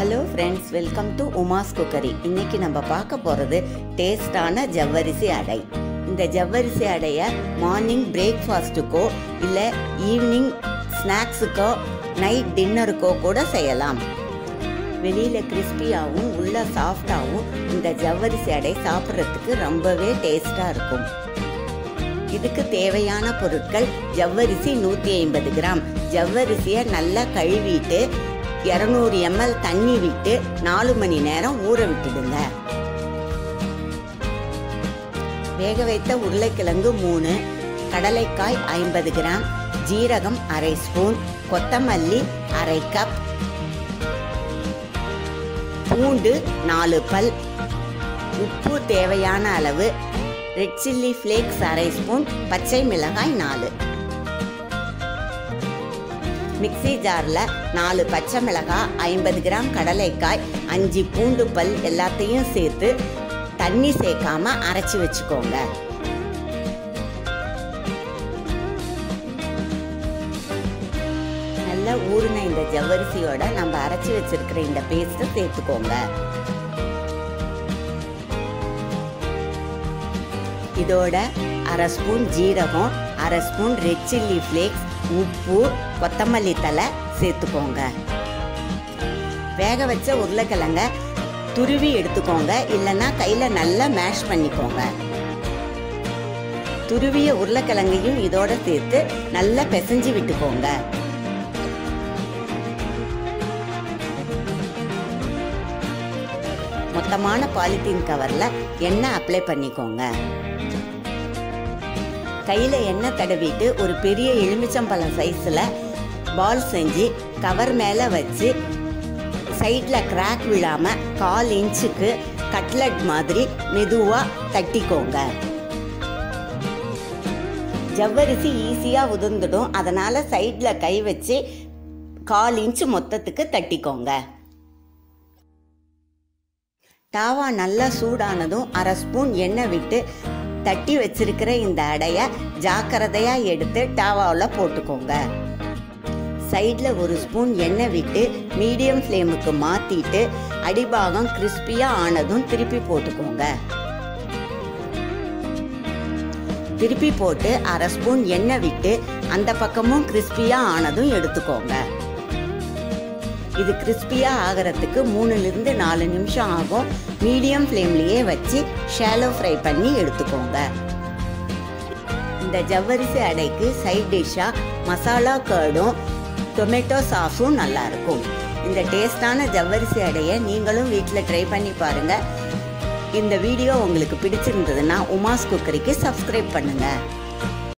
hello friends welcome to Uma's cookery இன்னைக்கு நம்ம பார்க்க போகிறது டேஸ்டான ஜவ்வரிசி அடை இந்த ஜவ்வரிசி அடையை மார்னிங் பிரேக்ஃபாஸ்ட்டுக்கோ இல்லை ஈவினிங் ஸ்நாக்ஸுக்கோ நைட் டின்னருக்கோ கூட செய்யலாம் வெளியில் கிறிஸ்பியாகவும் உள்ள சாஃப்டாகவும் இந்த ஜவ்வரிசி அடை சாப்பிட்றதுக்கு ரொம்பவே டேஸ்டாக இருக்கும் இதுக்கு தேவையான பொருட்கள் ஜவ்வரிசி நூற்றி ஐம்பது கிராம் ஜவ்வரிசியை நல்லா கழுவிட்டு இரநூறு எம்எல் தண்ணி விட்டு நாலு மணி நேரம் ஊற விட்டுடுங்க வேக வைத்த உருளைக்கிழங்கு மூணு கடலைக்காய் ஐம்பது கிராம் ஜீரகம் அரை ஸ்பூன் கொத்தமல்லி அரை கப் பூண்டு நாலு பல் உப்பு தேவையான அளவு ரெட் சில்லி ஃப்ளேக்ஸ் அரை ஸ்பூன் பச்சை மிளகாய் நாலு மிக்சி ஜாரில் நாலு பச்சை மிளகாய் ஐம்பது கிராம் கடலைக்காய் அஞ்சு பூண்டு பல் எல்லாத்தையும் சேர்த்து தண்ணி சேர்க்காம அரைச்சி வச்சுக்கோங்க நல்லா ஊறின இந்த ஜவ்வரிசியோட நம்ம அரைச்சி வச்சிருக்கிற இந்த பேஸ்ட்டை சேர்த்துக்கோங்க இதோட அரை ஸ்பூன் ஜீரகம் அரை ஸ்பூன் ரெட் சில்லி ஃப்ளேக்ஸ் உப்பு கொத்தமல்லி தலை சேர்த்துக்கோங்க வேக வச்ச உருளைக்கிழங்க துருவி எடுத்துக்கோங்க இல்லைன்னா கையில் நல்லா மேஷ் பண்ணிக்கோங்க துருவிய உருளைக்கிழங்கையும் இதோட சேர்த்து நல்லா பிசைஞ்சு விட்டுக்கோங்க மொத்தமான பாலித்தீன் கவரில் எண்ணெய் அப்ளை பண்ணிக்கோங்க கையில் எண்ணெய் தடவிட்டு ஒரு பெரிய எலுமிச்சம்பழம் சைஸில் பால் செஞ்சு கவர் மேலே வச்சு சைடில் கிராக் விழாமல் கால் இன்ச்சுக்கு கட்லட் மாதிரி மெதுவாக தட்டிக்கோங்க ஜவ்வரிசி ஈஸியாக உதிர்ந்துடும் அதனால் சைடில் கை வச்சு கால் இன்ச்சு மொத்தத்துக்கு தட்டிக்கோங்க டாவா நல்லா சூடானதும் அரை ஸ்பூன் எண்ணெய் விட்டு தட்டி வச்சிருக்கிற இந்த அடையை ஜாக்கிரதையாக எடுத்து டாவாவில் போட்டுக்கோங்க சைடில் ஒரு ஸ்பூன் எண்ணெய் விட்டு மீடியம் ஃப்ளேமுக்கு மாற்றிட்டு அடிபாகம் கிறிஸ்பியாக ஆனதும் திருப்பி போட்டுக்கோங்க திருப்பி போட்டு அரை ஸ்பூன் எண்ணெய் விட்டு அந்த பக்கமும் கிறிஸ்பியாக ஆனதும் எடுத்துக்கோங்க இது கிறிஸ்பியாக ஆகிறதுக்கு மூணுலேருந்து நாலு நிமிஷம் ஆகும் மீடியம் ஃப்ளேம்லேயே வச்சு ஷாலோ ஃப்ரை பண்ணி எடுத்துக்கோங்க இந்த ஜவ்வரிசி அடைக்கு சைட் டிஷ்ஷாக மசாலா கர்டும் டொமேட்டோ சாஸும் நல்லாயிருக்கும் இந்த டேஸ்டான ஜவ்வரிசி அடையை நீங்களும் வீட்டில் ட்ரை பண்ணி பாருங்கள் இந்த வீடியோ உங்களுக்கு பிடிச்சிருந்ததுன்னா உமாஸ் குக்கரிக்கு சப்ஸ்கிரைப் பண்ணுங்கள்